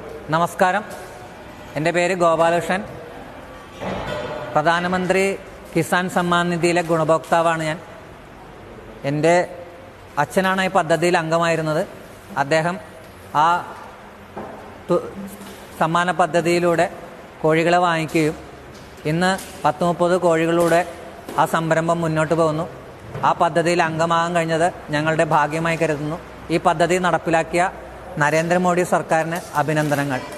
നമസ്കാരം എൻ്റെ പേര് ഗോപാലകൃഷ്ണൻ പ്രധാനമന്ത്രി കിസാൻ സമ്മാൻ നിധിയിലെ ഗുണഭോക്താവാണ് ഞാൻ എൻ്റെ അച്ഛനാണ് ഈ പദ്ധതിയിൽ അംഗമായിരുന്നത് അദ്ദേഹം ആ തു- സമ്മാന പദ്ധതിയിലൂടെ കോഴികളെ വാങ്ങിക്കുകയും ഇന്ന് പത്ത് മുപ്പത് കോഴികളിലൂടെ ആ സംരംഭം മുന്നോട്ട് പോകുന്നു ആ പദ്ധതിയിൽ അംഗമാകാൻ കഴിഞ്ഞത് ഞങ്ങളുടെ ഭാഗ്യമായി കരുതുന്നു ഈ പദ്ധതി നടപ്പിലാക്കിയ നരേന്ദ്രമോദി സർക്കാരിന് അഭിനന്ദനങ്ങൾ